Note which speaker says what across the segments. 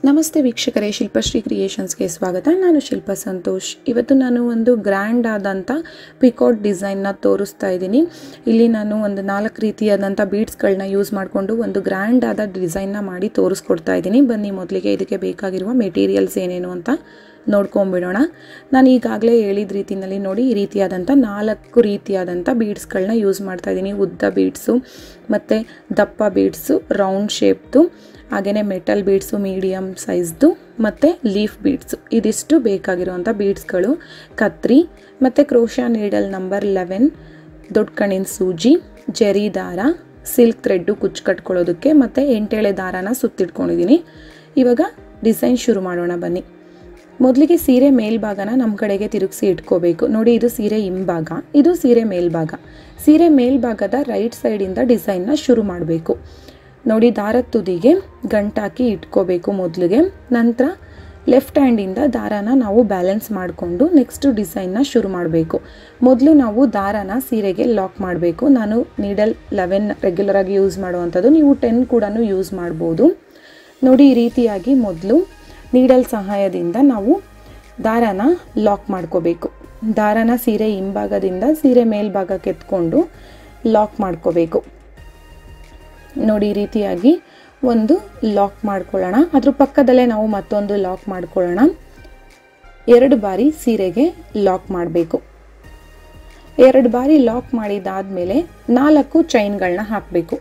Speaker 1: ನಮಸ್ತೆ ವೀಕ್ಷಕರೇ ಶಿಲ್ಪಶ್ರೀ ಕ್ರಿಯೇಷನ್ಸ್ಗೆ ಸ್ವಾಗತ ನಾನು ಶಿಲ್ಪ ಸಂತೋಷ್ ಇವತ್ತು ನಾನು ಒಂದು ಗ್ರ್ಯಾಂಡ್ ಆದಂಥ ಪಿಕಾಟ್ ಡಿಸೈನ್ನ ತೋರಿಸ್ತಾ ಇದ್ದೀನಿ ಇಲ್ಲಿ ನಾನು ಒಂದು ನಾಲ್ಕು ರೀತಿಯಾದಂಥ ಬೀಡ್ಸ್ಗಳನ್ನ ಯೂಸ್ ಮಾಡಿಕೊಂಡು ಒಂದು ಗ್ರ್ಯಾಂಡ್ ಆದ ಡಿಸೈನ್ನ ಮಾಡಿ ತೋರಿಸ್ಕೊಡ್ತಾ ಇದ್ದೀನಿ ಬನ್ನಿ ಮೊದಲಿಗೆ ಇದಕ್ಕೆ ಬೇಕಾಗಿರುವ ಮೆಟೀರಿಯಲ್ಸ್ ಏನೇನು ಅಂತ ನೋಡ್ಕೊಂಬಿಡೋಣ ನಾನು ಈಗಾಗಲೇ ಹೇಳಿದ ರೀತಿಯಲ್ಲಿ ನೋಡಿ ಈ ರೀತಿಯಾದಂಥ ನಾಲ್ಕು ರೀತಿಯಾದಂಥ ಬೀಡ್ಸ್ಗಳನ್ನ ಯೂಸ್ ಮಾಡ್ತಾ ಇದ್ದೀನಿ ಉದ್ದ ಬೀಡ್ಸು ಮತ್ತು ದಪ್ಪ ಬೀಡ್ಸು ರೌಂಡ್ ಶೇಪ್ದು ಹಾಗೆಯೇ ಮೆಟಲ್ ಬೀಡ್ಸು ಮೀಡಿಯಮ್ ಸೈಜ್ದು ಮತ್ತು ಲೀಫ್ ಬೀಡ್ಸು ಇದಿಷ್ಟು ಬೇಕಾಗಿರುವಂಥ ಬೀಡ್ಸ್ಗಳು ಕತ್ರಿ ಮತ್ತು ಕ್ರೋಶಾ ನೀಡಲ್ ನಂಬರ್ ಲೆವೆನ್ ದೊಡ್ಡ ಕಣ್ಣಿನ ಸೂಜಿ ಜರಿ ದಾರ ಸಿಲ್ಕ್ ಥ್ರೆಡ್ಡು ಕುಚ್ಚು ಕಟ್ಕೊಳ್ಳೋದಕ್ಕೆ ಮತ್ತು ಎಂಟೇಳೆ ದಾರನ ಸುತ್ತಿಟ್ಕೊಂಡಿದ್ದೀನಿ ಇವಾಗ ಡಿಸೈನ್ ಶುರು ಮಾಡೋಣ ಬನ್ನಿ ಮೊದಲಿಗೆ ಸೀರೆ ಮೇಲ್ಭಾಗನ ನಮ್ಮ ಕಡೆಗೆ ತಿರುಗಿಸಿ ಇಟ್ಕೋಬೇಕು ನೋಡಿ ಇದು ಸೀರೆ ಹಿಂಭಾಗ ಇದು ಸೀರೆ ಮೇಲ್ಭಾಗ ಸೀರೆ ಮೇಲ್ಭಾಗದ ರೈಟ್ ಸೈಡಿಂದ ಡಿಸೈನ್ನ ಶುರು ಮಾಡಬೇಕು ನೋಡಿ ದಾರದ ತುದಿಗೆ ಗಂಟಾಕಿ ಇಟ್ಕೋಬೇಕು ಮೊದಲಿಗೆ ನಂತರ ಲೆಫ್ಟ್ ಹ್ಯಾಂಡಿಂದ ದಾರಾನ ನಾವು ಬ್ಯಾಲೆನ್ಸ್ ಮಾಡಿಕೊಂಡು ನೆಕ್ಸ್ಟ್ ಡಿಸೈನ್ನ ಶುರು ಮಾಡಬೇಕು ಮೊದಲು ನಾವು ದಾರಾನ ಸೀರೆಗೆ ಲಾಕ್ ಮಾಡಬೇಕು ನಾನು ನೀಡಲ್ ಲೆವೆನ್ ರೆಗ್ಯುಲರಾಗಿ ಯೂಸ್ ಮಾಡುವಂಥದ್ದು ನೀವು ಟೆನ್ ಕೂಡ ಯೂಸ್ ಮಾಡ್ಬೋದು ನೋಡಿ ಈ ರೀತಿಯಾಗಿ ಮೊದಲು ನೀಡಲ್ ಸಹಾಯದಿಂದ ನಾವು ದಾರಾನ ಲಾಕ್ ಮಾಡ್ಕೋಬೇಕು ದಾರಾನ ಸೀರೆ ಹಿಂಭಾಗದಿಂದ ಸೀರೆ ಮೇಲ್ಭಾಗಕ್ಕೆ ಎತ್ಕೊಂಡು ಲಾಕ್ ಮಾಡ್ಕೋಬೇಕು ನೋಡಿ ಈ ರೀತಿಯಾಗಿ ಒಂದು ಲಾಕ್ ಮಾಡ್ಕೊಳ್ಳೋಣ ಅದ್ರ ಪಕ್ಕದಲ್ಲೇ ನಾವು ಮತ್ತೊಂದು ಲಾಕ್ ಮಾಡ್ಕೊಳ್ಳೋಣ ಎರಡು ಬಾರಿ ಸೀರೆಗೆ ಲಾಕ್ ಮಾಡಬೇಕು ಎರಡು ಬಾರಿ ಲಾಕ್ ಮಾಡಿದಾದ್ಮೇಲೆ ನಾಲ್ಕು ಚೈನ್ಗಳನ್ನ ಹಾಕಬೇಕು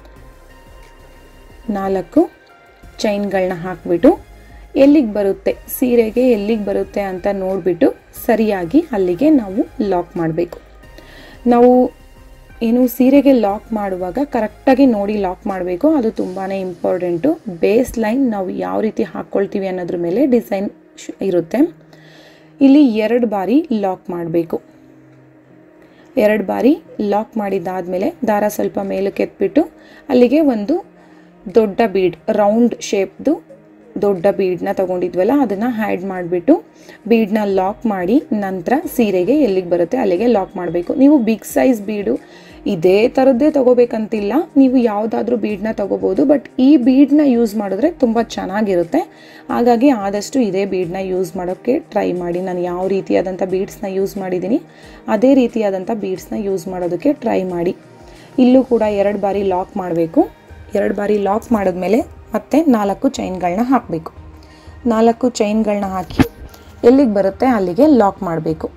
Speaker 1: ನಾಲ್ಕು ಚೈನ್ಗಳನ್ನ ಹಾಕ್ಬಿಟ್ಟು ಎಲ್ಲಿಗೆ ಬರುತ್ತೆ ಸೀರೆಗೆ ಎಲ್ಲಿಗೆ ಬರುತ್ತೆ ಅಂತ ನೋಡಿಬಿಟ್ಟು ಸರಿಯಾಗಿ ಅಲ್ಲಿಗೆ ನಾವು ಲಾಕ್ ಮಾಡಬೇಕು ನಾವು ಏನು ಸೀರೆಗೆ ಲಾಕ್ ಮಾಡುವಾಗ ಕರೆಕ್ಟಾಗಿ ನೋಡಿ ಲಾಕ್ ಮಾಡಬೇಕು ಅದು ತುಂಬಾ ಇಂಪಾರ್ಟೆಂಟು ಬೇಸ್ ಲೈನ್ ನಾವು ಯಾವ ರೀತಿ ಹಾಕ್ಕೊಳ್ತೀವಿ ಅನ್ನೋದ್ರ ಮೇಲೆ ಡಿಸೈನ್ ಇರುತ್ತೆ ಇಲ್ಲಿ ಎರಡು ಬಾರಿ ಲಾಕ್ ಮಾಡಬೇಕು ಎರಡು ಬಾರಿ ಲಾಕ್ ಮಾಡಿದ್ದಾದಮೇಲೆ ದಾರ ಸ್ವಲ್ಪ ಮೇಲಕ್ಕೆ ಎತ್ಬಿಟ್ಟು ಅಲ್ಲಿಗೆ ಒಂದು ದೊಡ್ಡ ಬೀಡ್ ರೌಂಡ್ ಶೇಪ್ದು ದೊಡ್ಡ ಬೀಡನ್ನ ತೊಗೊಂಡಿದ್ವಲ್ಲ ಅದನ್ನು ಹ್ಯಾಡ್ ಮಾಡಿಬಿಟ್ಟು ಬೀಡನ್ನ ಲಾಕ್ ಮಾಡಿ ನಂತರ ಸೀರೆಗೆ ಎಲ್ಲಿಗೆ ಬರುತ್ತೆ ಅಲ್ಲಿಗೆ ಲಾಕ್ ಮಾಡಬೇಕು ನೀವು ಬಿಗ್ ಸೈಜ್ ಬೀಡು ಇದೇ ಥರದ್ದೇ ತೊಗೋಬೇಕಂತಿಲ್ಲ ನೀವು ಯಾವುದಾದ್ರೂ ಬೀಡನ್ನ ತೊಗೋಬೋದು ಬಟ್ ಈ ಬೀಡನ್ನ ಯೂಸ್ ಮಾಡಿದ್ರೆ ತುಂಬ ಚೆನ್ನಾಗಿರುತ್ತೆ ಹಾಗಾಗಿ ಆದಷ್ಟು ಇದೇ ಬೀಡನ್ನ ಯೂಸ್ ಮಾಡೋಕ್ಕೆ ಟ್ರೈ ಮಾಡಿ ನಾನು ಯಾವ ರೀತಿಯಾದಂಥ ಬೀಡ್ಸ್ನ ಯೂಸ್ ಮಾಡಿದ್ದೀನಿ ಅದೇ ರೀತಿಯಾದಂಥ ಬೀಡ್ಸ್ನ ಯೂಸ್ ಮಾಡೋದಕ್ಕೆ ಟ್ರೈ ಮಾಡಿ ಇಲ್ಲೂ ಕೂಡ ಎರಡು ಬಾರಿ ಲಾಕ್ ಮಾಡಬೇಕು ಎರಡು ಬಾರಿ ಲಾಕ್ ಮಾಡಿದ್ಮೇಲೆ ಮತ್ತೆ ನಾಲ್ಕು ಚೈನ್ಗಳನ್ನ ಹಾಕಬೇಕು ನಾಲ್ಕು ಚೈನ್ಗಳನ್ನ ಹಾಕಿ ಎಲ್ಲಿಗೆ ಬರುತ್ತೆ ಅಲ್ಲಿಗೆ ಲಾಕ್ ಮಾಡಬೇಕು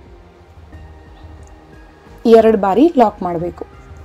Speaker 1: ಎರಡು ಬಾರಿ ಲಾಕ್ ಮಾಡಬೇಕು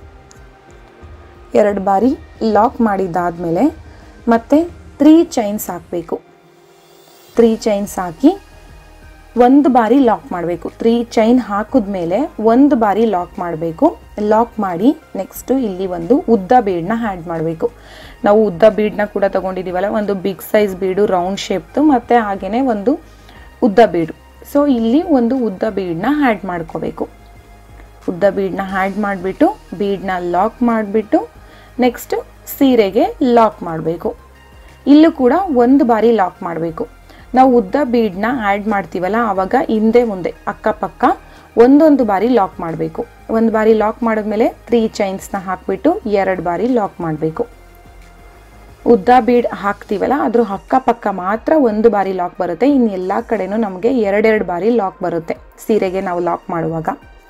Speaker 1: ಎರಡು ಬಾರಿ ಲಾಕ್ ಮಾಡಿದ್ದಾದಮೇಲೆ ಮತ್ತೆ ತ್ರೀ ಚೈನ್ಸ್ ಹಾಕಬೇಕು ತ್ರೀ ಚೈನ್ಸ್ ಹಾಕಿ ಒಂದು ಬಾರಿ ಲಾಕ್ ಮಾಡಬೇಕು ತ್ರೀ ಚೈನ್ ಹಾಕಿದ್ಮೇಲೆ ಒಂದು ಬಾರಿ ಲಾಕ್ ಮಾಡಬೇಕು ಲಾಕ್ ಮಾಡಿ ನೆಕ್ಸ್ಟು ಇಲ್ಲಿ ಒಂದು ಉದ್ದ ಬೀಡನ್ನ ಹ್ಯಾಡ್ ಮಾಡಬೇಕು ನಾವು ಉದ್ದ ಬೀಡನ್ನ ಕೂಡ ತೊಗೊಂಡಿದ್ದೀವಲ್ಲ ಒಂದು ಬಿಗ್ ಸೈಜ್ ಬೀಡು ರೌಂಡ್ ಶೇಪ್ದು ಮತ್ತು ಹಾಗೆಯೇ ಒಂದು ಉದ್ದ ಬೀಡು ಸೊ ಇಲ್ಲಿ ಒಂದು ಉದ್ದ ಬೀಡನ್ನ ಹ್ಯಾಡ್ ಮಾಡ್ಕೋಬೇಕು ಉದ್ದ ಬೀಡನ್ನ ಹ್ಯಾಡ್ ಮಾಡಿಬಿಟ್ಟು ಬೀಡನ್ನ ಲಾಕ್ ಮಾಡಿಬಿಟ್ಟು ನೆಕ್ಸ್ಟು ಸೀರೆಗೆ ಲಾಕ್ ಮಾಡಬೇಕು ಇಲ್ಲೂ ಕೂಡ ಒಂದು ಬಾರಿ ಲಾಕ್ ಮಾಡಬೇಕು ನಾವು ಉದ್ದ ಬೀಡನ್ನ ಆ್ಯಡ್ ಮಾಡ್ತೀವಲ್ಲ ಆವಾಗ ಹಿಂದೆ ಮುಂದೆ ಅಕ್ಕಪಕ್ಕ ಒಂದೊಂದು ಬಾರಿ ಲಾಕ್ ಮಾಡಬೇಕು ಒಂದು ಬಾರಿ ಲಾಕ್ ಮಾಡಿದ್ಮೇಲೆ ತ್ರೀ ಚೈನ್ಸ್ನ ಹಾಕ್ಬಿಟ್ಟು ಎರಡು ಬಾರಿ ಲಾಕ್ ಮಾಡಬೇಕು ಉದ್ದ ಬೀಡ್ ಹಾಕ್ತೀವಲ್ಲ ಅದ್ರ ಅಕ್ಕಪಕ್ಕ ಮಾತ್ರ ಒಂದು ಬಾರಿ ಲಾಕ್ ಬರುತ್ತೆ ಇನ್ನು ಎಲ್ಲ ಕಡೆನೂ ನಮಗೆ ಎರಡೆರಡು ಬಾರಿ ಲಾಕ್ ಬರುತ್ತೆ ಸೀರೆಗೆ ನಾವು ಲಾಕ್ ಮಾಡುವಾಗ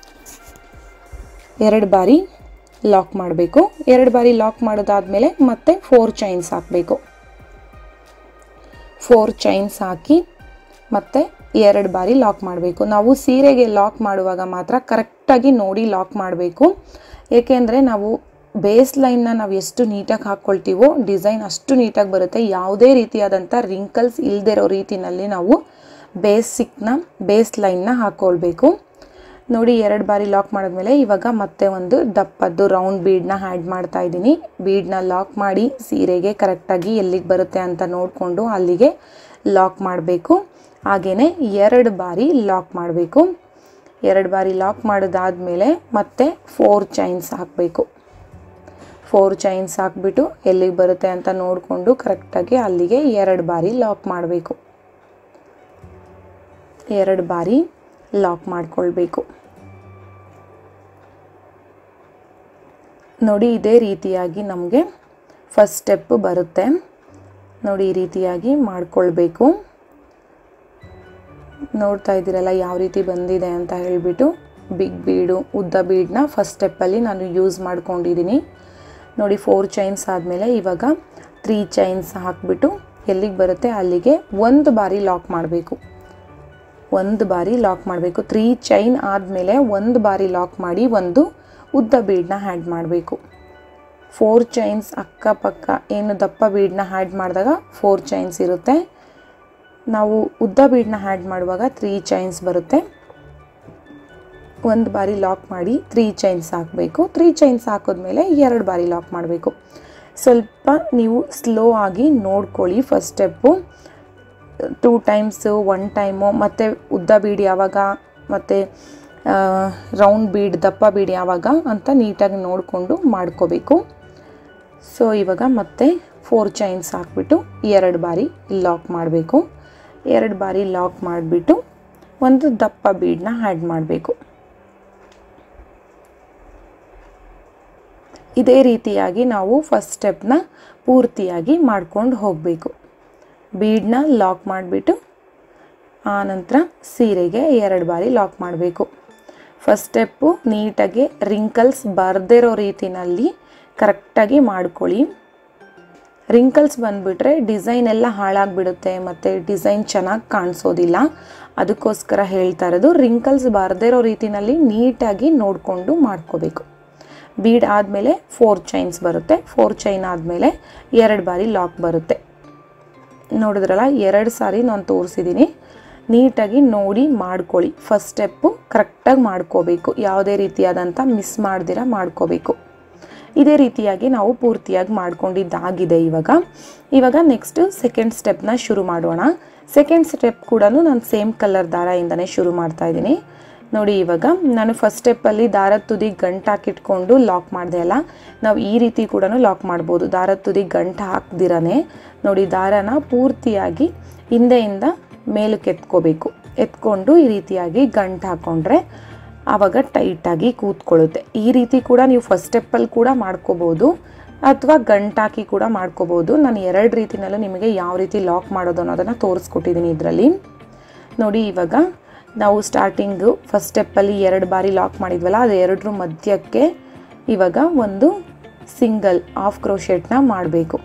Speaker 1: ಎರಡು ಬಾರಿ ಲಾಕ್ ಮಾಡಬೇಕು ಎರಡು ಬಾರಿ ಲಾಕ್ ಮಾಡೋದಾದಮೇಲೆ ಮತ್ತೆ ಫೋರ್ ಚೈನ್ಸ್ ಹಾಕಬೇಕು ಫೋರ್ ಚೈನ್ಸ್ ಹಾಕಿ ಮತ್ತೆ ಎರಡು ಬಾರಿ ಲಾಕ್ ಮಾಡಬೇಕು ನಾವು ಸೀರೆಗೆ ಲಾಕ್ ಮಾಡುವಾಗ ಮಾತ್ರ ಕರೆಕ್ಟಾಗಿ ನೋಡಿ ಲಾಕ್ ಮಾಡಬೇಕು ಏಕೆಂದರೆ ನಾವು ಬೇಸ್ ಲೈನ್ನ ನಾವು ಎಷ್ಟು ನೀಟಾಗಿ ಹಾಕ್ಕೊಳ್ತೀವೋ ಡಿಸೈನ್ ಅಷ್ಟು ನೀಟಾಗಿ ಬರುತ್ತೆ ಯಾವುದೇ ರೀತಿಯಾದಂಥ ರಿಂಕಲ್ಸ್ ಇಲ್ಲದಿರೋ ರೀತಿಯಲ್ಲಿ ನಾವು ಬೇಸಿಕ್ನ ಬೇಸ್ ಲೈನ್ನ ಹಾಕ್ಕೊಳ್ಬೇಕು ನೋಡಿ ಎರಡು ಬಾರಿ ಲಾಕ್ ಮಾಡಿದ್ಮೇಲೆ ಇವಾಗ ಮತ್ತೆ ಒಂದು ದಪ್ಪದ್ದು ರೌಂಡ್ ಬೀಡನ್ನ ಹ್ಯಾಡ್ ಮಾಡ್ತಾ ಇದ್ದೀನಿ ಬೀಡನ್ನ ಲಾಕ್ ಮಾಡಿ ಸೀರೆಗೆ ಕರೆಕ್ಟಾಗಿ ಎಲ್ಲಿಗೆ ಬರುತ್ತೆ ಅಂತ ನೋಡಿಕೊಂಡು ಅಲ್ಲಿಗೆ ಲಾಕ್ ಮಾಡಬೇಕು ಹಾಗೆಯೇ ಎರಡು ಬಾರಿ ಲಾಕ್ ಮಾಡಬೇಕು ಎರಡು ಬಾರಿ ಲಾಕ್ ಮಾಡಿದಾದ್ಮೇಲೆ ಮತ್ತೆ ಫೋರ್ ಚೈನ್ಸ್ ಹಾಕಬೇಕು ಫೋರ್ ಚೈನ್ಸ್ ಹಾಕ್ಬಿಟ್ಟು ಎಲ್ಲಿಗೆ ಬರುತ್ತೆ ಅಂತ ನೋಡಿಕೊಂಡು ಕರೆಕ್ಟಾಗಿ ಅಲ್ಲಿಗೆ ಎರಡು ಬಾರಿ ಲಾಕ್ ಮಾಡಬೇಕು ಎರಡು ಬಾರಿ ಲಾಕ್ ಮಾಡ್ಕೊಳ್ಬೇಕು ನೋಡಿ ಇದೇ ರೀತಿಯಾಗಿ ನಮಗೆ ಫಸ್ಟ್ ಸ್ಟೆಪ್ ಬರುತ್ತೆ ನೋಡಿ ಈ ರೀತಿಯಾಗಿ ಮಾಡ್ಕೊಳ್ಬೇಕು ನೋಡ್ತಾ ಇದ್ದೀರಲ್ಲ ಯಾವ ರೀತಿ ಬಂದಿದೆ ಅಂತ ಹೇಳಿಬಿಟ್ಟು ಬಿಗ್ ಬೀಡು ಉದ್ದ ಬೀಡನ್ನ ಫಸ್ಟ್ ಸ್ಟೆಪ್ಪಲ್ಲಿ ನಾನು ಯೂಸ್ ಮಾಡ್ಕೊಂಡಿದ್ದೀನಿ ನೋಡಿ ಫೋರ್ ಚೈನ್ಸ್ ಆದಮೇಲೆ ಇವಾಗ ತ್ರೀ ಚೈನ್ಸ್ ಹಾಕಿಬಿಟ್ಟು ಎಲ್ಲಿಗೆ ಬರುತ್ತೆ ಅಲ್ಲಿಗೆ ಒಂದು ಬಾರಿ ಲಾಕ್ ಮಾಡಬೇಕು ಒಂದು ಬಾರಿ ಲಾಕ್ ಮಾಡಬೇಕು ತ್ರೀ ಚೈನ್ ಆದಮೇಲೆ ಒಂದು ಬಾರಿ ಲಾಕ್ ಮಾಡಿ ಒಂದು ಉದ್ದ ಬೀಡನ್ನ ಹ್ಯಾಡ್ ಮಾಡಬೇಕು ಫೋರ್ ಚೈನ್ಸ್ ಅಕ್ಕಪಕ್ಕ ಏನು ದಪ್ಪ ಬೀಡನ್ನ ಹ್ಯಾಡ್ ಮಾಡಿದಾಗ ಫೋರ್ ಚೈನ್ಸ್ ಇರುತ್ತೆ ನಾವು ಉದ್ದ ಬೀಡನ್ನ ಹ್ಯಾಡ್ ಮಾಡುವಾಗ ತ್ರೀ ಚೈನ್ಸ್ ಬರುತ್ತೆ ಒಂದು ಬಾರಿ ಲಾಕ್ ಮಾಡಿ ತ್ರೀ ಚೈನ್ಸ್ ಹಾಕಬೇಕು ತ್ರೀ ಚೈನ್ಸ್ ಹಾಕಿದ್ಮೇಲೆ ಎರಡು ಬಾರಿ ಲಾಕ್ ಮಾಡಬೇಕು ಸ್ವಲ್ಪ ನೀವು ಸ್ಲೋ ಆಗಿ ನೋಡ್ಕೊಳ್ಳಿ first step two times one time ಮತ್ತು ಉದ್ದ ಬೀಡ್ ಯಾವಾಗ ಮತ್ತು ರೌಂಡ್ ಬೀಡ್ ದಪ್ಪ ಬೀಡ್ ಯಾವಾಗ ಅಂತ ನೀಟಾಗಿ ನೋಡಿಕೊಂಡು ಮಾಡ್ಕೋಬೇಕು ಸೊ ಇವಾಗ ಮತ್ತೆ ಫೋರ್ ಚೈನ್ಸ್ ಹಾಕ್ಬಿಟ್ಟು ಎರಡು ಬಾರಿ ಲಾಕ್ ಮಾಡಬೇಕು ಎರಡು ಬಾರಿ ಲಾಕ್ ಮಾಡಿಬಿಟ್ಟು ಒಂದು ದಪ್ಪ ಬೀಡನ್ನ ಆ್ಯಡ್ ಮಾಡಬೇಕು ಇದೇ ರೀತಿಯಾಗಿ ನಾವು ಫಸ್ಟ್ ಸ್ಟೆಪ್ನ ಪೂರ್ತಿಯಾಗಿ ಮಾಡ್ಕೊಂಡು ಹೋಗಬೇಕು ಬೀಡನ್ನ ಲಾಕ್ ಮಾಡಿಬಿಟ್ಟು ಆನಂತರ ಸೀರೆಗೆ ಎರಡು ಬಾರಿ ಲಾಕ್ ಮಾಡಬೇಕು ಫಸ್ಟ್ ಸ್ಟೆಪ್ಪು ನೀಟಾಗಿ ರಿಂಕಲ್ಸ್ ಬರದಿರೋ ರೀತಿನಲ್ಲಿ ಕರೆಕ್ಟಾಗಿ ಮಾಡ್ಕೊಳ್ಳಿ ರಿಂಕಲ್ಸ್ ಬಂದುಬಿಟ್ರೆ ಡಿಸೈನ್ ಎಲ್ಲ ಹಾಳಾಗಿಬಿಡುತ್ತೆ ಮತ್ತು ಡಿಸೈನ್ ಚೆನ್ನಾಗಿ ಕಾಣಿಸೋದಿಲ್ಲ ಅದಕ್ಕೋಸ್ಕರ ಹೇಳ್ತಾ ಇರೋದು ರಿಂಕಲ್ಸ್ ಬರದಿರೋ ರೀತಿನಲ್ಲಿ ನೀಟಾಗಿ ನೋಡಿಕೊಂಡು ಮಾಡ್ಕೋಬೇಕು ಬೀಡ್ ಆದಮೇಲೆ ಫೋರ್ ಚೈನ್ಸ್ ಬರುತ್ತೆ ಫೋರ್ ಚೈನ್ ಆದಮೇಲೆ ಎರಡು ಬಾರಿ ಲಾಕ್ ಬರುತ್ತೆ ನೋಡಿದ್ರಲ್ಲ ಎರಡು ಸಾರಿ ನಾನು ತೋರಿಸಿದ್ದೀನಿ ನೀಟಾಗಿ ನೋಡಿ ಮಾಡ್ಕೊಳ್ಳಿ ಫಸ್ಟ್ ಸ್ಟೆಪ್ಪು ಕರೆಕ್ಟಾಗಿ ಮಾಡ್ಕೋಬೇಕು ಯಾವುದೇ ರೀತಿಯಾದಂಥ ಮಿಸ್ ಮಾಡ್ದಿರ ಮಾಡ್ಕೋಬೇಕು ಇದೇ ರೀತಿಯಾಗಿ ನಾವು ಪೂರ್ತಿಯಾಗಿ ಮಾಡ್ಕೊಂಡಿದ್ದಾಗಿದೆ ಇವಾಗ ಇವಾಗ ನೆಕ್ಸ್ಟ್ ಸೆಕೆಂಡ್ ಸ್ಟೆಪ್ನ ಶುರು ಮಾಡೋಣ ಸೆಕೆಂಡ್ ಸ್ಟೆಪ್ ಕೂಡ ನಾನು ಸೇಮ್ ಕಲರ್ ದಾರದಿಂದನೇ ಶುರು ಮಾಡ್ತಾ ಇದ್ದೀನಿ ನೋಡಿ ಇವಾಗ ನಾನು ಫಸ್ಟ್ ಸ್ಟೆಪ್ಪಲ್ಲಿ ದಾರದ ತುದಿ ಗಂಟು ಹಾಕಿಟ್ಕೊಂಡು ಲಾಕ್ ಮಾಡಿದೆ ಅಲ್ಲ ನಾವು ಈ ರೀತಿ ಕೂಡ ಲಾಕ್ ಮಾಡ್ಬೋದು ದಾರದ ತುದಿ ಗಂಟು ಹಾಕ್ದಿರನೇ ನೋಡಿ ದಾರನ ಪೂರ್ತಿಯಾಗಿ ಹಿಂದೆಯಿಂದ ಮೇಲಕ್ಕೆ ಎತ್ಕೋಬೇಕು ಎತ್ಕೊಂಡು ಈ ರೀತಿಯಾಗಿ ಗಂಟು ಹಾಕ್ಕೊಂಡ್ರೆ ಆವಾಗ ಟೈಟಾಗಿ ಕೂತ್ಕೊಳ್ಳುತ್ತೆ ಈ ರೀತಿ ಕೂಡ ನೀವು ಫಸ್ಟ್ ಸ್ಟೆಪ್ಪಲ್ಲಿ ಕೂಡ ಮಾಡ್ಕೋಬೋದು ಅಥವಾ ಗಂಟಾಕಿ ಕೂಡ ಮಾಡ್ಕೋಬೋದು ನಾನು ಎರಡು ರೀತಿನಲ್ಲೂ ನಿಮಗೆ ಯಾವ ರೀತಿ ಲಾಕ್ ಮಾಡೋದು ಅನ್ನೋದನ್ನು ತೋರಿಸ್ಕೊಟ್ಟಿದ್ದೀನಿ ಇದರಲ್ಲಿ ನೋಡಿ ಇವಾಗ ನಾವು ಸ್ಟಾರ್ಟಿಂಗು ಫಸ್ಟ್ ಸ್ಟೆಪ್ಪಲ್ಲಿ ಎರಡು ಬಾರಿ ಲಾಕ್ ಮಾಡಿದ್ವಲ್ಲ ಅದು ಎರಡರ ಮಧ್ಯಕ್ಕೆ ಇವಾಗ ಒಂದು ಸಿಂಗಲ್ ಆಫ್ ಕ್ರೋಶೆಟ್ನ ಮಾಡಬೇಕು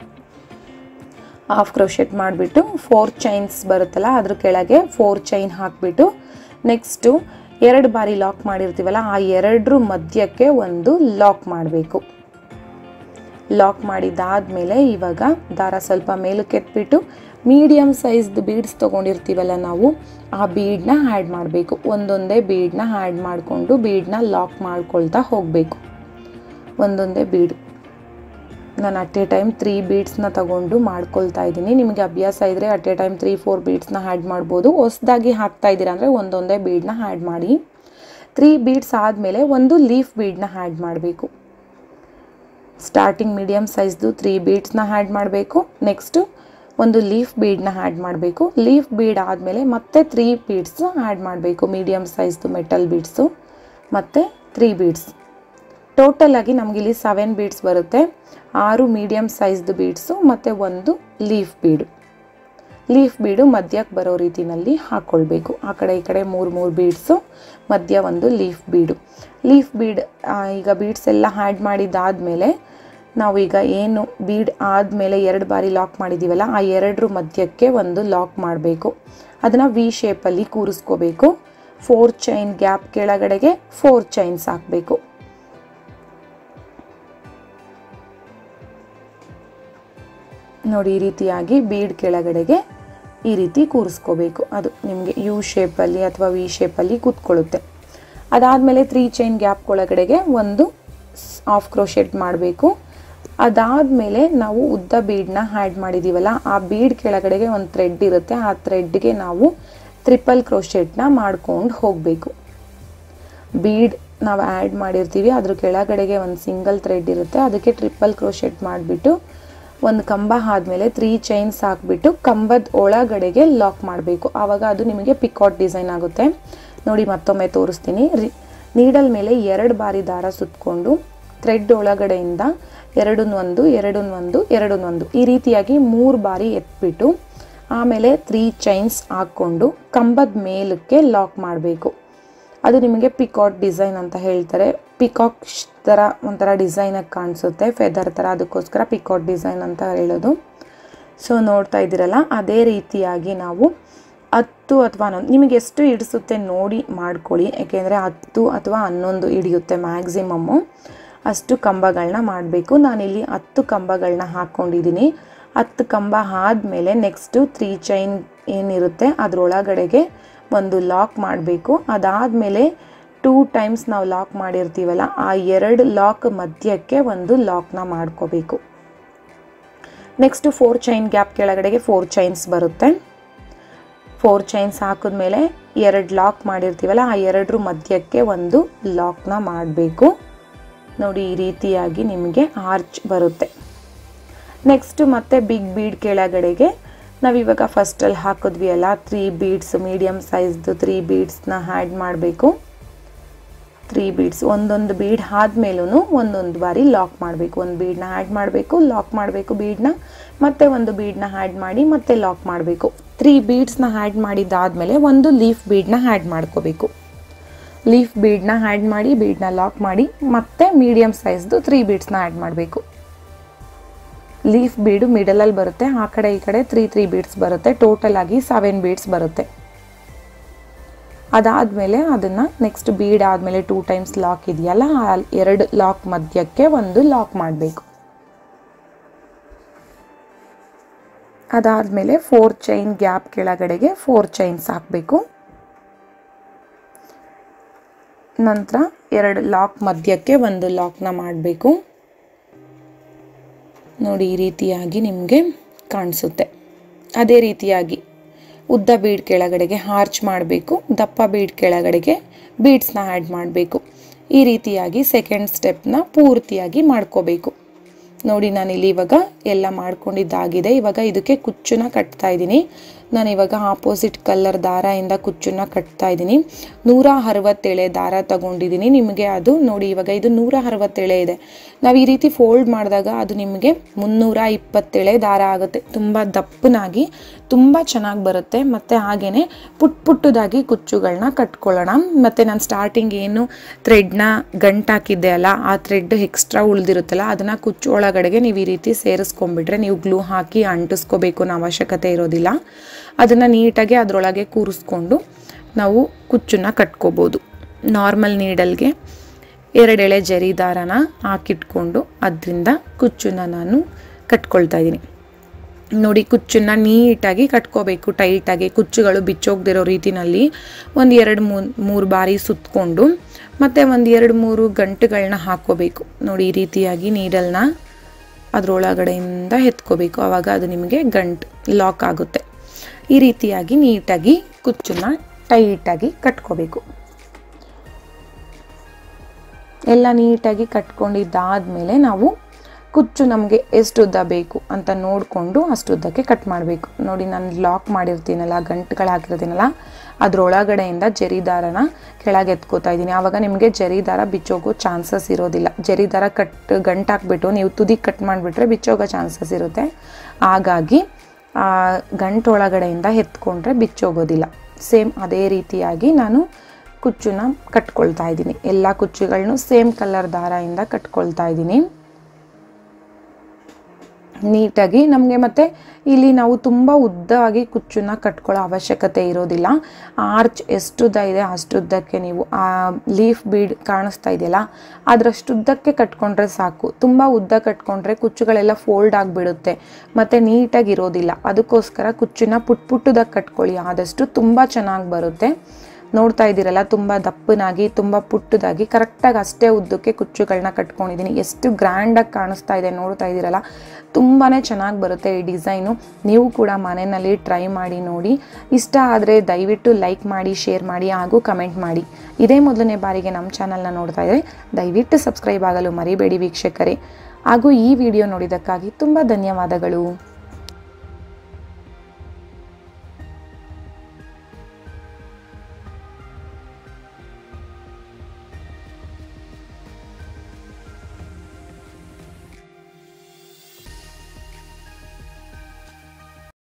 Speaker 1: ಆಫ್ ಕ್ರೋಶೆಟ್ ಮಾಡಿಬಿಟ್ಟು ಫೋರ್ ಚೈನ್ಸ್ ಬರುತ್ತಲ್ಲ ಅದ್ರ ಕೆಳಗೆ ಫೋರ್ ಚೈನ್ ಹಾಕಿಬಿಟ್ಟು ನೆಕ್ಸ್ಟು ಎರಡು ಬಾರಿ ಲಾಕ್ ಮಾಡಿರ್ತೀವಲ್ಲ ಆ ಎರಡರ ಮಧ್ಯಕ್ಕೆ ಒಂದು ಲಾಕ್ ಮಾಡಬೇಕು ಲಾಕ್ ಮಾಡಿದಾದ್ಮೇಲೆ ಇವಾಗ ದಾರ ಸ್ವಲ್ಪ ಮೇಲಕ್ಕೆ ಎತ್ಬಿಟ್ಟು ಮೀಡಿಯಮ್ ಸೈಜ್ದು ಬೀಡ್ಸ್ ತೊಗೊಂಡಿರ್ತೀವಲ್ಲ ನಾವು ಆ ಬೀಡನ್ನ ಆ್ಯಡ್ ಮಾಡಬೇಕು ಒಂದೊಂದೇ ಬೀಡನ್ನ ಆ್ಯಡ್ ಮಾಡಿಕೊಂಡು ಬೀಡನ್ನ ಲಾಕ್ ಮಾಡ್ಕೊಳ್ತಾ ಹೋಗಬೇಕು ಒಂದೊಂದೇ ಬೀಡ್ ನಾನು ಅಟ್ ಎ ಟೈಮ್ ತ್ರೀ ಬೀಡ್ಸ್ನ ತಗೊಂಡು ಮಾಡ್ಕೊಳ್ತಾ ಇದ್ದೀನಿ ನಿಮಗೆ ಅಭ್ಯಾಸ ಇದ್ದರೆ at a time three four ಬೀಡ್ಸ್ನ ಆ್ಯಡ್ ಮಾಡ್ಬೋದು ಹೊಸ್ದಾಗಿ ಹಾಕ್ತಾ ಇದ್ದೀರಾ ಅಂದರೆ ಒಂದೊಂದೇ ಬೀಡನ್ನ ಆ್ಯಡ್ ಮಾಡಿ ತ್ರೀ ಬೀಡ್ಸ್ ಆದಮೇಲೆ ಒಂದು ಲೀಫ್ ಬೀಡನ್ನ ಆ್ಯಡ್ ಮಾಡಬೇಕು ಸ್ಟಾರ್ಟಿಂಗ್ ಮೀಡಿಯಮ್ ಸೈಜ್ದು ತ್ರೀ ಬೀಡ್ಸ್ನ ಆ್ಯಡ್ ಮಾಡಬೇಕು ನೆಕ್ಸ್ಟು ಒಂದು ಲೀಫ್ ಬೀಡನ್ನ ಆ್ಯಡ್ ಮಾಡಬೇಕು ಲೀಫ್ ಬೀಡ್ ಆದಮೇಲೆ ಮತ್ತೆ ತ್ರೀ ಬೀಡ್ಸ್ ಆ್ಯಡ್ ಮಾಡಬೇಕು ಮೀಡಿಯಮ್ ಸೈಜ್ದು ಮೆಟಲ್ ಬೀಡ್ಸು ಮತ್ತು ತ್ರೀ ಬೀಡ್ಸ್ ಟೋಟಲ್ ಆಗಿ ನಮಗಿಲ್ಲಿ ಸೆವೆನ್ ಬೀಡ್ಸ್ ಬರುತ್ತೆ ಆರು ಮೀಡಿಯಮ್ ಸೈಜ್ದು ಬೀಡ್ಸು ಮತ್ತು ಒಂದು ಲೀಫ್ ಬೀಡು ಲೀಫ್ ಬೀಡು ಮಧ್ಯಕ್ಕೆ ಬರೋ ರೀತಿನಲ್ಲಿ ಹಾಕ್ಕೊಳ್ಬೇಕು ಆ ಕಡೆ ಈ ಕಡೆ ಮೂರು ಮೂರು ಬೀಡ್ಸು ಮಧ್ಯ ಒಂದು ಲೀಫ್ ಬೀಡು ಲೀಫ್ ಬೀಡ್ ಈಗ ಬೀಡ್ಸ್ ಎಲ್ಲ ಆ್ಯಡ್ ಮಾಡಿದ್ದಾದಮೇಲೆ ನಾವು ಈಗ ಏನು ಬೀಡ್ ಆದಮೇಲೆ ಎರಡು ಬಾರಿ ಲಾಕ್ ಮಾಡಿದ್ದೀವಲ್ಲ ಆ ಎರಡರ ಮಧ್ಯಕ್ಕೆ ಒಂದು ಲಾಕ್ ಮಾಡಬೇಕು ಅದನ್ನು ವಿ ಶೇಪಲ್ಲಿ ಕೂರಿಸ್ಕೋಬೇಕು ಫೋರ್ ಚೈನ್ ಗ್ಯಾಪ್ ಕೆಳಗಡೆಗೆ ಫೋರ್ ಚೈನ್ಸ್ ಹಾಕಬೇಕು ನೋಡಿ ಈ ರೀತಿಯಾಗಿ ಬೀಡ್ ಕೆಳಗಡೆಗೆ ಈ ರೀತಿ ಕೂರಿಸ್ಕೋಬೇಕು ಅದು ನಿಮಗೆ ಯು ಶೇಪಲ್ಲಿ ಅಥವಾ ವಿ ಶೇಪಲ್ಲಿ ಕೂತ್ಕೊಳ್ಳುತ್ತೆ ಅದಾದಮೇಲೆ ತ್ರೀ ಚೈನ್ ಗ್ಯಾಪ್ ಒಳಗಡೆಗೆ ಒಂದು ಆಫ್ ಕ್ರೋಶೆಟ್ ಮಾಡಬೇಕು ಅದಾದಮೇಲೆ ನಾವು ಉದ್ದ ಬೀಡನ್ನ ಆ್ಯಡ್ ಮಾಡಿದ್ದೀವಲ್ಲ ಆ ಬೀಡ್ ಕೆಳಗಡೆಗೆ ಒಂದು ಥ್ರೆಡ್ ಇರುತ್ತೆ ಆ ಥ್ರೆಡ್ಗೆ ನಾವು ತ್ರಿಪಲ್ ಕ್ರೋಶೆಟ್ನ ಮಾಡ್ಕೊಂಡು ಹೋಗಬೇಕು ಬೀಡ್ ನಾವು ಆ್ಯಡ್ ಮಾಡಿರ್ತೀವಿ ಅದ್ರ ಕೆಳಗಡೆಗೆ ಒಂದು ಸಿಂಗಲ್ ಥ್ರೆಡ್ ಇರುತ್ತೆ ಅದಕ್ಕೆ ಟ್ರಿಪಲ್ ಕ್ರೋಶೆಟ್ ಮಾಡಿಬಿಟ್ಟು ಒಂದು ಕಂಬ ಆದಮೇಲೆ ತ್ರೀ ಚೈನ್ಸ್ ಹಾಕ್ಬಿಟ್ಟು ಕಂಬದ ಒಳಗಡೆಗೆ ಲಾಕ್ ಮಾಡಬೇಕು ಆವಾಗ ಅದು ನಿಮಗೆ ಪಿಕಾಟ್ ಡಿಸೈನ್ ಆಗುತ್ತೆ ನೋಡಿ ಮತ್ತೊಮ್ಮೆ ತೋರಿಸ್ತೀನಿ ರಿ ನೀಡಲ್ ಮೇಲೆ ಎರಡು ಬಾರಿ ದಾರ ಸುತ್ತಕೊಂಡು ಥ್ರೆಡ್ ಒಳಗಡೆಯಿಂದ ಎರಡನ್ನೊಂದು ಎರಡನ್ನೊಂದು ಎರಡನ್ನೊಂದು ಈ ರೀತಿಯಾಗಿ ಮೂರು ಬಾರಿ ಎತ್ಬಿಟ್ಟು ಆಮೇಲೆ ತ್ರೀ ಚೈನ್ಸ್ ಹಾಕ್ಕೊಂಡು ಕಂಬದ ಮೇಲಕ್ಕೆ ಲಾಕ್ ಮಾಡಬೇಕು ಅದು ನಿಮಗೆ ಪಿಕಾಕ್ ಡಿಸೈನ್ ಅಂತ ಹೇಳ್ತಾರೆ ಪಿಕಾಕ್ ಥರ ಒಂಥರ ಡಿಸೈನಾಗಿ ಕಾಣಿಸುತ್ತೆ ಫೆದರ್ ಥರ ಅದಕ್ಕೋಸ್ಕರ ಪಿಕಾಕ್ ಡಿಸೈನ್ ಅಂತ ಹೇಳೋದು ಸೊ ನೋಡ್ತಾ ಇದ್ದೀರಲ್ಲ ಅದೇ ರೀತಿಯಾಗಿ ನಾವು ಹತ್ತು ಅಥವಾ ಹನ್ನೊಂದು ನಿಮಗೆ ಎಷ್ಟು ಹಿಡಿಸುತ್ತೆ ನೋಡಿ ಮಾಡ್ಕೊಳ್ಳಿ ಯಾಕೆಂದರೆ ಹತ್ತು ಅಥವಾ ಹನ್ನೊಂದು ಹಿಡಿಯುತ್ತೆ ಮ್ಯಾಕ್ಸಿಮಮ್ಮು ಅಷ್ಟು ಕಂಬಗಳನ್ನ ಮಾಡಬೇಕು ನಾನಿಲ್ಲಿ ಹತ್ತು ಕಂಬಗಳನ್ನ ಹಾಕ್ಕೊಂಡಿದ್ದೀನಿ ಹತ್ತು ಕಂಬ ಆದಮೇಲೆ ನೆಕ್ಸ್ಟು ತ್ರೀ ಚೈನ್ ಏನಿರುತ್ತೆ ಅದರೊಳಗಡೆಗೆ ಒಂದು ಲಾಕ್ ಮಾಡಬೇಕು ಅದಾದಮೇಲೆ ಟೂ ಟೈಮ್ಸ್ ನಾವು ಲಾಕ್ ಮಾಡಿರ್ತೀವಲ್ಲ ಆ ಎರಡು ಲಾಕ್ ಮಧ್ಯಕ್ಕೆ ಒಂದು ಲಾಕ್ನ ಮಾಡ್ಕೋಬೇಕು ನೆಕ್ಸ್ಟು ಫೋರ್ ಚೈನ್ ಗ್ಯಾಪ್ ಕೆಳಗಡೆಗೆ ಫೋರ್ ಚೈನ್ಸ್ ಬರುತ್ತೆ ಫೋರ್ ಚೈನ್ಸ್ ಹಾಕಿದ್ಮೇಲೆ ಎರಡು ಲಾಕ್ ಮಾಡಿರ್ತೀವಲ್ಲ ಆ ಎರಡರ ಮಧ್ಯಕ್ಕೆ ಒಂದು ಲಾಕ್ನ ಮಾಡಬೇಕು ನೋಡಿ ಈ ರೀತಿಯಾಗಿ ನಿಮಗೆ ಆರ್ಚ್ ಬರುತ್ತೆ ನೆಕ್ಸ್ಟ್ ಮತ್ತೆ ಬಿಗ್ ಬೀಡ್ ಕೆಳಗಡೆಗೆ ನಾವಿವಾಗ ಫಸ್ಟಲ್ಲಿ ಹಾಕಿದ್ವಿ ಅಲ್ಲ ತ್ರೀ ಬೀಡ್ಸ್ ಮೀಡಿಯಮ್ ಸೈಜ್ದು ತ್ರೀ ಬೀಡ್ಸ್ನ ಆ್ಯಡ್ ಮಾಡಬೇಕು ತ್ರೀ ಬೀಡ್ಸ್ ಒಂದೊಂದು ಬೀಡ್ ಆದಮೇಲೂ ಒಂದೊಂದು ಬಾರಿ ಲಾಕ್ ಮಾಡಬೇಕು ಒಂದು ಬೀಡನ್ನ ಆ್ಯಡ್ ಮಾಡಬೇಕು ಲಾಕ್ ಮಾಡಬೇಕು ಬೀಡನ್ನ ಮತ್ತೆ ಒಂದು ಬೀಡನ್ನ ಆ್ಯಡ್ ಮಾಡಿ ಮತ್ತೆ ಲಾಕ್ ಮಾಡಬೇಕು ತ್ರೀ ಬೀಡ್ಸ್ನ ಆ್ಯಡ್ ಮಾಡಿದ್ದಾದಮೇಲೆ ಒಂದು ಲೀಫ್ ಬೀಡನ್ನ ಆ್ಯಡ್ ಮಾಡ್ಕೋಬೇಕು ಲೀಫ್ ಬೀಡನ್ನ ಆ್ಯಡ್ ಮಾಡಿ ಬೀಡನ್ನ ಲಾಕ್ ಮಾಡಿ ಮತ್ತೆ ಮೀಡಿಯಮ್ ಸೈಜ್ದು ತ್ರೀ ಬೀಡ್ಸ್ನ ಆ್ಯಡ್ ಮಾಡಬೇಕು ಲೀಫ್ ಬೀಡು ಮಿಡಲಲ್ಲಿ ಬರುತ್ತೆ ಆ ಕಡೆ ಈ ಕಡೆ ತ್ರೀ ತ್ರೀ ಬೀಡ್ಸ್ ಬರುತ್ತೆ ಟೋಟಲ್ ಆಗಿ ಸೆವೆನ್ ಬೀಡ್ಸ್ ಬರುತ್ತೆ ಅದಾದಮೇಲೆ ಅದನ್ನು ನೆಕ್ಸ್ಟ್ ಬೀಡ್ ಆದಮೇಲೆ ಟೂ ಟೈಮ್ಸ್ ಲಾಕ್ ಇದೆಯಲ್ಲ ಆ ಎರಡು ಲಾಕ್ ಮಧ್ಯಕ್ಕೆ ಒಂದು ಲಾಕ್ ಮಾಡಬೇಕು ಅದಾದಮೇಲೆ ಫೋರ್ ಚೈನ್ ಗ್ಯಾಪ್ ಕೆಳಗಡೆಗೆ ಫೋರ್ ಚೈನ್ಸ್ ಹಾಕಬೇಕು ನಂತರ ಎರಡು ಲಾಕ್ ಮಧ್ಯಕ್ಕೆ ಒಂದು ಲಾಕ್ನ ಮಾಡಬೇಕು ನೋಡಿ ಈ ರೀತಿಯಾಗಿ ನಿಮಗೆ ಕಾಣಿಸುತ್ತೆ ಅದೇ ರೀತಿಯಾಗಿ ಉದ್ದ ಬೀಡ್ ಕೆಳಗಡೆಗೆ ಹಾರ್ಚ್ ಮಾಡಬೇಕು ದಪ್ಪ ಬೀಡ್ ಕೆಳಗಡೆಗೆ ಬೀಡ್ಸ್ನ ಆ್ಯಡ್ ಮಾಡಬೇಕು ಈ ರೀತಿಯಾಗಿ ಸೆಕೆಂಡ್ ಸ್ಟೆಪ್ನ ಪೂರ್ತಿಯಾಗಿ ಮಾಡ್ಕೋಬೇಕು ನೋಡಿ ನಾನಿಲ್ಲಿ ಇವಾಗ ಎಲ್ಲ ಮಾಡ್ಕೊಂಡಿದ್ದಾಗಿದೆ ಇವಾಗ ಇದಕ್ಕೆ ಕುಚ್ಚನ್ನ ಕಟ್ತಾ ಇದ್ದೀನಿ ನಾನು ಇವಾಗ ಆಪೋಸಿಟ್ ಕಲರ್ ದಾರದಿಂದ ಕುಚ್ಚನ್ನ ಕಟ್ತಾ ಇದ್ದೀನಿ ನೂರ ಅರವತ್ತೆಳೆ ದಾರ ತಗೊಂಡಿದ್ದೀನಿ ನಿಮಗೆ ಅದು ನೋಡಿ ಇವಾಗ ಇದು ನೂರ ಅರವತ್ತೆಳೆ ಇದೆ ನಾವು ಈ ರೀತಿ ಫೋಲ್ಡ್ ಮಾಡಿದಾಗ ಅದು ನಿಮಗೆ ಮುನ್ನೂರ ಇಪ್ಪತ್ತೆಳೆ ದಾರ ಆಗುತ್ತೆ ತುಂಬ ದಪ್ಪನಾಗಿ ತುಂಬ ಚೆನ್ನಾಗಿ ಬರುತ್ತೆ ಮತ್ತು ಹಾಗೆಯೇ ಪುಟ್ ಪುಟ್ಟದಾಗಿ ಕುಚ್ಚುಗಳನ್ನ ಕಟ್ಕೊಳ್ಳೋಣ ಮತ್ತು ನಾನು ಸ್ಟಾರ್ಟಿಂಗ್ ಏನು ಥ್ರೆಡ್ನ ಗಂಟಾಕಿದ್ದೆ ಅಲ್ಲ ಆ ಥ್ರೆಡ್ ಎಕ್ಸ್ಟ್ರಾ ಉಳಿದಿರುತ್ತಲ್ಲ ಅದನ್ನು ಕುಚ್ಚು ಒಳಗಡೆಗೆ ನೀವು ಈ ರೀತಿ ಸೇರಿಸ್ಕೊಂಡ್ಬಿಟ್ರೆ ನೀವು ಗ್ಲೂ ಹಾಕಿ ಅಂಟಿಸ್ಕೋಬೇಕು ಅನ್ನೋ ಅವಶ್ಯಕತೆ ಇರೋದಿಲ್ಲ ಅದನ್ನು ನೀಟಾಗಿ ಅದರೊಳಗೆ ಕೂರಿಸ್ಕೊಂಡು ನಾವು ಕುಚ್ಚನ್ನ ಕಟ್ಕೋಬೋದು ನಾರ್ಮಲ್ ನೀಡಲ್ಗೆ ಎರಡೆಳೆ ಜರಿ ದಾರನ ಹಾಕಿಟ್ಕೊಂಡು ಅದರಿಂದ ಕುಚ್ಚನ್ನ ನಾನು ಕಟ್ಕೊಳ್ತಾ ಇದ್ದೀನಿ ನೋಡಿ ಕುಚ್ಚನ್ನ ನೀಟಾಗಿ ಕಟ್ಕೋಬೇಕು ಟೈಟಾಗಿ ಕುಚ್ಚುಗಳು ಬಿಚ್ಚೋಗ್ದಿರೋ ರೀತಿನಲ್ಲಿ ಒಂದು ಎರಡು ಮೂರು ಮೂರು ಬಾರಿ ಸುತ್ತಕೊಂಡು ಮತ್ತು ಒಂದು ಎರಡು ಮೂರು ಗಂಟುಗಳನ್ನ ಹಾಕ್ಕೋಬೇಕು ನೋಡಿ ಈ ರೀತಿಯಾಗಿ ನೀಡಲ್ನ ಅದರೊಳಗಡೆಯಿಂದ ಎತ್ಕೋಬೇಕು ಆವಾಗ ಅದು ನಿಮಗೆ ಗಂಟು ಲಾಕ್ ಆಗುತ್ತೆ ಈ ರೀತಿಯಾಗಿ ನೀಟಾಗಿ ಕುಚ್ಚನ್ನ ಟೈಟಾಗಿ ಕಟ್ಕೋಬೇಕು ಎಲ್ಲ ನೀಟಾಗಿ ಕಟ್ಕೊಂಡಿದ್ದಾದಮೇಲೆ ನಾವು ಕುಚ್ಚು ನಮಗೆ ಎಷ್ಟು ಉದ್ದ ಬೇಕು ಅಂತ ನೋಡಿಕೊಂಡು ಅಷ್ಟು ಉದ್ದಕ್ಕೆ ಕಟ್ ಮಾಡಬೇಕು ನೋಡಿ ನಾನು ಲಾಕ್ ಮಾಡಿರ್ತೀನಲ್ಲ ಗಂಟುಗಳು ಹಾಕಿರ್ತೀನಲ್ಲ ಅದರೊಳಗಡೆಯಿಂದ ಜರಿ ದಾರನ ಕೆಳಗೆ ಎತ್ಕೋತಾ ಇದ್ದೀನಿ ಆವಾಗ ನಿಮಗೆ ಜರಿ ದಾರ ಬಿಚ್ಚೋಗೋ ಚಾನ್ಸಸ್ ಇರೋದಿಲ್ಲ ಜರಿ ದಾರ ಕಟ್ ಗಂಟು ಹಾಕ್ಬಿಟ್ಟು ನೀವು ತುದಿ ಕಟ್ ಮಾಡಿಬಿಟ್ರೆ ಬಿಚ್ಚೋಗೋ ಚಾನ್ಸಸ್ ಇರುತ್ತೆ ಹಾಗಾಗಿ ಗಂಟು ಒಳಗಡೆಯಿಂದ ಎತ್ಕೊಂಡ್ರೆ ಬಿಚ್ಚೋಗೋದಿಲ್ಲ ಸೇಮ್ ಅದೇ ರೀತಿಯಾಗಿ ನಾನು ಕುಚ್ಚನ್ನ ಕಟ್ಕೊಳ್ತಾ ಇದ್ದೀನಿ ಎಲ್ಲ ಕುಚ್ಚುಗಳನ್ನು ಸೇಮ್ ಕಲರ್ ದಾರದಿಂದ ಕಟ್ಕೊಳ್ತಾ ಇದ್ದೀನಿ ನೀಟಾಗಿ ನಮಗೆ ಮತ್ತು ಇಲ್ಲಿ ನಾವು ತುಂಬ ಉದ್ದವಾಗಿ ಕುಚ್ಚನ್ನ ಕಟ್ಕೊಳ್ಳೋ ಅವಶ್ಯಕತೆ ಇರೋದಿಲ್ಲ ಆರ್ಚ್ ಎಷ್ಟುದ್ದ ಇದೆ ಅಷ್ಟುದ್ದಕ್ಕೆ ನೀವು ಆ ಲೀಫ್ ಬೀಡ್ ಕಾಣಿಸ್ತಾ ಇದೆಯಲ್ಲ ಅದರಷ್ಟುದ್ದಕ್ಕೆ ಕಟ್ಕೊಂಡ್ರೆ ಸಾಕು ತುಂಬ ಉದ್ದ ಕಟ್ಕೊಂಡ್ರೆ ಕುಚ್ಚುಗಳೆಲ್ಲ ಫೋಲ್ಡ್ ಆಗಿಬಿಡುತ್ತೆ ಮತ್ತು ನೀಟಾಗಿ ಇರೋದಿಲ್ಲ ಅದಕ್ಕೋಸ್ಕರ ಕುಚ್ಚನ್ನ ಪುಟ್ ಪುಟ್ಟದಾಗಿ ಕಟ್ಕೊಳ್ಳಿ ಆದಷ್ಟು ತುಂಬ ಚೆನ್ನಾಗಿ ಬರುತ್ತೆ ನೋಡ್ತಾ ಇದ್ದೀರಲ್ಲ ತುಂಬ ದಪ್ಪನಾಗಿ ತುಂಬ ಪುಟ್ಟದಾಗಿ ಕರೆಕ್ಟಾಗಿ ಅಷ್ಟೇ ಉದ್ದಕ್ಕೆ ಕುಚ್ಚುಗಳನ್ನ ಕಟ್ಕೊಂಡಿದ್ದೀನಿ ಎಷ್ಟು ಗ್ರ್ಯಾಂಡಾಗಿ ಕಾಣಿಸ್ತಾ ಇದೆ ನೋಡ್ತಾ ಇದ್ದೀರಲ್ಲ ತುಂಬಾ ಚೆನ್ನಾಗಿ ಬರುತ್ತೆ ಈ ಡಿಸೈನು ನೀವು ಕೂಡ ಮನೆಯಲ್ಲಿ ಟ್ರೈ ಮಾಡಿ ನೋಡಿ ಇಷ್ಟ ಆದರೆ ದಯವಿಟ್ಟು ಲೈಕ್ ಮಾಡಿ ಶೇರ್ ಮಾಡಿ ಹಾಗೂ ಕಮೆಂಟ್ ಮಾಡಿ ಇದೇ ಮೊದಲನೇ ಬಾರಿಗೆ ನಮ್ಮ ಚಾನಲ್ನ ನೋಡ್ತಾ ಇದ್ದರೆ ದಯವಿಟ್ಟು ಸಬ್ಸ್ಕ್ರೈಬ್ ಆಗಲು ಮರಿಬೇಡಿ ವೀಕ್ಷಕರೇ ಹಾಗೂ ಈ ವಿಡಿಯೋ ನೋಡಿದ್ದಕ್ಕಾಗಿ ತುಂಬ ಧನ್ಯವಾದಗಳು